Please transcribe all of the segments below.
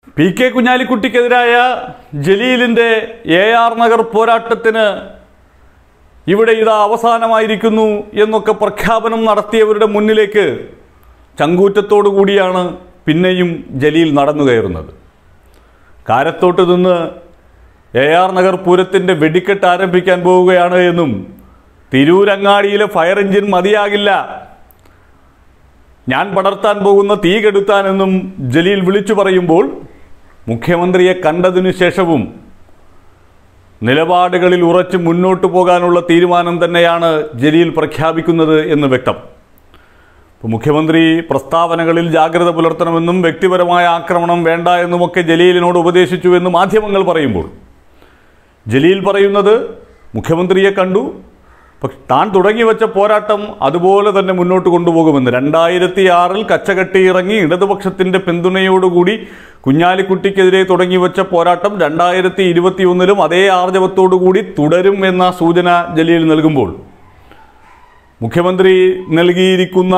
P K കുഞ്ഞാലിക്കുട്ടിക്കെതിരായ ജലീലിൻ്റെ A R Nagar പോരാട്ടത്തിന് ഇവിടെ ഇതാ അവസാനമായിരിക്കുന്നു എന്നൊക്കെ പ്രഖ്യാപനം നടത്തിയവരുടെ മുന്നിലേക്ക് ചങ്കൂറ്റത്തോടു കൂടിയാണ് പിന്നെയും ജലീൽ നടന്നു കയറുന്നത് കാരത്തോട്ട് നിന്ന് എ ആർ നഗർ പൂരത്തിൻ്റെ വെടിക്കെട്ട് ആരംഭിക്കാൻ പോവുകയാണ് എന്നും തിരൂരങ്ങാടിയിലെ ഫയർ എഞ്ചിൻ മതിയാകില്ല ഞാൻ പടർത്താൻ പോകുന്ന തീ കെടുത്താനെന്നും ജലീൽ വിളിച്ചു പറയുമ്പോൾ മുഖ്യമന്ത്രിയെ കണ്ടതിനു ശേഷവും നിലപാടുകളിൽ ഉറച്ച് മുന്നോട്ടു പോകാനുള്ള തീരുമാനം തന്നെയാണ് ജലീൽ പ്രഖ്യാപിക്കുന്നത് എന്ന് വ്യക്തം ഇപ്പോൾ മുഖ്യമന്ത്രി പ്രസ്താവനകളിൽ ജാഗ്രത പുലർത്തണമെന്നും വ്യക്തിപരമായ ആക്രമണം വേണ്ട എന്നുമൊക്കെ ജലീലിനോട് ഉപദേശിച്ചു എന്ന് മാധ്യമങ്ങൾ പറയുമ്പോൾ ജലീൽ പറയുന്നത് മുഖ്യമന്ത്രിയെ കണ്ടു പക്ഷെ താൻ തുടങ്ങി വെച്ച പോരാട്ടം അതുപോലെ തന്നെ മുന്നോട്ട് കൊണ്ടുപോകുമെന്ന് രണ്ടായിരത്തി ആറിൽ കച്ചകെട്ടി ഇറങ്ങി ഇടതുപക്ഷത്തിന്റെ പിന്തുണയോടുകൂടി കുഞ്ഞാലിക്കുട്ടിക്കെതിരെ തുടങ്ങി വെച്ച പോരാട്ടം രണ്ടായിരത്തി ഇരുപത്തിയൊന്നിലും അതേ ആർജവത്തോടുകൂടി തുടരും എന്ന സൂചന ജലീൽ നൽകുമ്പോൾ മുഖ്യമന്ത്രി നൽകിയിരിക്കുന്ന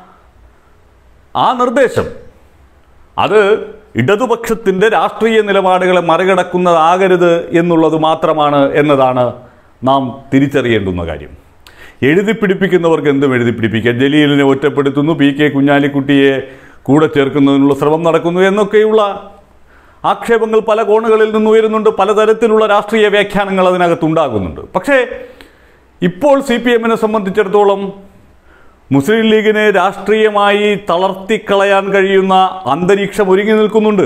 ആ നിർദ്ദേശം അത് ഇടതുപക്ഷത്തിൻ്റെ രാഷ്ട്രീയ നിലപാടുകളെ മറികടക്കുന്നതാകരുത് എന്നുള്ളത് മാത്രമാണ് എന്നതാണ് നാം തിരിച്ചറിയേണ്ടുന്ന കാര്യം എഴുതി പിടിപ്പിക്കുന്നവർക്ക് എന്തും എഴുതി പിടിപ്പിക്കാം ജലീലിനെ ഒറ്റപ്പെടുത്തുന്നു പി കെ കുഞ്ഞാലിക്കുട്ടിയെ കൂടെ ചേർക്കുന്നതിനുള്ള ശ്രമം നടക്കുന്നു എന്നൊക്കെയുള്ള ആക്ഷേപങ്ങൾ പല കോണുകളിൽ നിന്ന് ഉയരുന്നുണ്ട് പലതരത്തിലുള്ള രാഷ്ട്രീയ വ്യാഖ്യാനങ്ങൾ അതിനകത്തുണ്ടാകുന്നുണ്ട് പക്ഷേ ഇപ്പോൾ സി പി എമ്മിനെ സംബന്ധിച്ചിടത്തോളം മുസ്ലിം ലീഗിനെ രാഷ്ട്രീയമായി തളർത്തിക്കളയാൻ കഴിയുന്ന അന്തരീക്ഷം ഒരുങ്ങി നിൽക്കുന്നുണ്ട്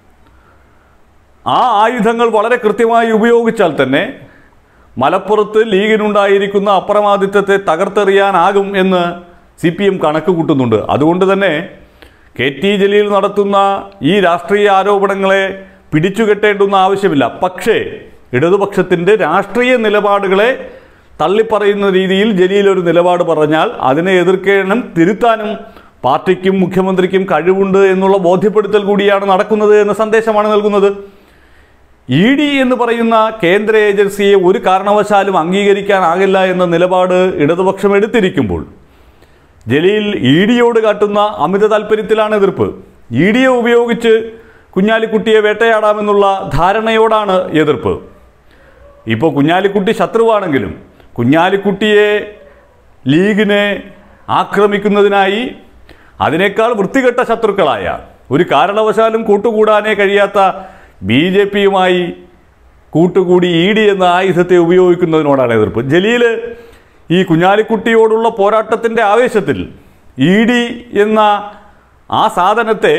ആ ആയുധങ്ങൾ വളരെ കൃത്യമായി ഉപയോഗിച്ചാൽ തന്നെ മലപ്പുറത്ത് ലീഗിനുണ്ടായിരിക്കുന്ന അപ്രമാദിത്വത്തെ തകർത്തെറിയാനാകും എന്ന് സി പി എം കണക്ക് കൂട്ടുന്നുണ്ട് അതുകൊണ്ട് തന്നെ കെ ടി ജലീൽ നടത്തുന്ന ഈ രാഷ്ട്രീയ ആരോപണങ്ങളെ പിടിച്ചുകെട്ടേണ്ടുന്ന ആവശ്യമില്ല പക്ഷേ ഇടതുപക്ഷത്തിൻ്റെ രാഷ്ട്രീയ നിലപാടുകളെ തള്ളിപ്പറയുന്ന രീതിയിൽ ജലീൽ ഒരു നിലപാട് പറഞ്ഞാൽ അതിനെ എതിർക്കാനും തിരുത്താനും പാർട്ടിക്കും മുഖ്യമന്ത്രിക്കും കഴിവുണ്ട് എന്നുള്ള ബോധ്യപ്പെടുത്തൽ കൂടിയാണ് നടക്കുന്നത് എന്ന സന്ദേശമാണ് നൽകുന്നത് ഇ ഡി എന്ന് പറയുന്ന കേന്ദ്ര ഏജൻസിയെ ഒരു കാരണവശാലും അംഗീകരിക്കാനാകില്ല എന്ന നിലപാട് ഇടതുപക്ഷം എടുത്തിരിക്കുമ്പോൾ ജലീൽ ഇ ഡിയോട് കാട്ടുന്ന അമിത താല്പര്യത്തിലാണ് എതിർപ്പ് ഇ ഡിയെ ഉപയോഗിച്ച് കുഞ്ഞാലിക്കുട്ടിയെ വേട്ടയാടാമെന്നുള്ള ധാരണയോടാണ് എതിർപ്പ് ഇപ്പോൾ കുഞ്ഞാലിക്കുട്ടി ശത്രുവാണെങ്കിലും കുഞ്ഞാലിക്കുട്ടിയെ ലീഗിനെ ആക്രമിക്കുന്നതിനായി അതിനേക്കാൾ വൃത്തികെട്ട ശത്രുക്കളായ ഒരു കാരണവശാലും കൂട്ടുകൂടാനേ കഴിയാത്ത ബി ജെ പിയുമായി കൂട്ടുകൂടി ഇ ഡി എന്ന ആയുധത്തെ ഉപയോഗിക്കുന്നതിനോടാണ് എതിർപ്പ് ജലീൽ ഈ കുഞ്ഞാലിക്കുട്ടിയോടുള്ള പോരാട്ടത്തിൻ്റെ ആവേശത്തിൽ ഇ ഡി എന്ന ആ സാധനത്തെ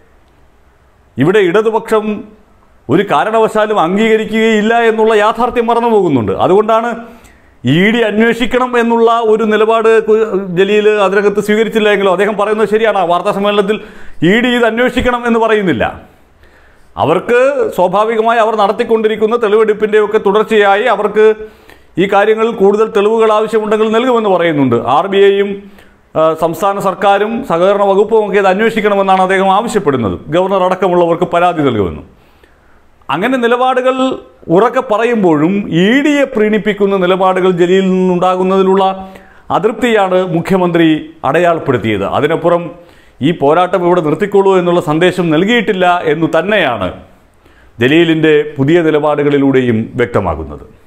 ഇവിടെ ഇടതുപക്ഷം ഒരു കാരണവശാലും അംഗീകരിക്കുകയില്ല എന്നുള്ള യാഥാർത്ഥ്യം മറന്നു പോകുന്നുണ്ട് അതുകൊണ്ടാണ് ഇ ഡി അന്വേഷിക്കണം എന്നുള്ള ഒരു നിലപാട് കു- ജലീൽ അതിനകത്ത് സ്വീകരിച്ചില്ല എങ്കിലും അദ്ദേഹം പറയുന്നത് ശരിയാണ് ആ വാർത്താ സമ്മേളനത്തിൽ ഇ ഡി ഇത് അന്വേഷിക്കണം എന്ന് പറയുന്നില്ല അവർക്ക് സ്വാഭാവികമായി അവർ നടത്തിക്കൊണ്ടിരിക്കുന്ന തെളിവെടുപ്പിൻ്റെയൊക്കെ തുടർച്ചയായി അവർക്ക് ഈ കാര്യങ്ങളിൽ കൂടുതൽ തെളിവുകൾ ആവശ്യമുണ്ടെങ്കിൽ നൽകുമെന്ന് പറയുന്നുണ്ട് ആർ ബി ഐയും സംസ്ഥാന സർക്കാരും സഹകരണ വകുപ്പും ഒക്കെ ഇത് അന്വേഷിക്കണമെന്നാണ് അദ്ദേഹം ആവശ്യപ്പെടുന്നത് ഗവർണർ അടക്കമുള്ളവർക്ക് പരാതി നൽകുമെന്നും അങ്ങനെ നിലപാടുകൾ ഉറക്കെ പറയുമ്പോഴും ഇ ഡിയെ പ്രീണിപ്പിക്കുന്ന നിലപാടുകൾ ജലീലിൽ നിന്നുണ്ടാകുന്നതിലുള്ള അതൃപ്തിയാണ് മുഖ്യമന്ത്രി അടയാളപ്പെടുത്തിയത് അതിനപ്പുറം ഈ പോരാട്ടം ഇവിടെ നിർത്തിക്കൊള്ളൂ എന്നുള്ള സന്ദേശം നൽകിയിട്ടില്ല എന്നു തന്നെയാണ് ജലീലിൻ്റെ പുതിയ നിലപാടുകളിലൂടെയും വ്യക്തമാകുന്നത്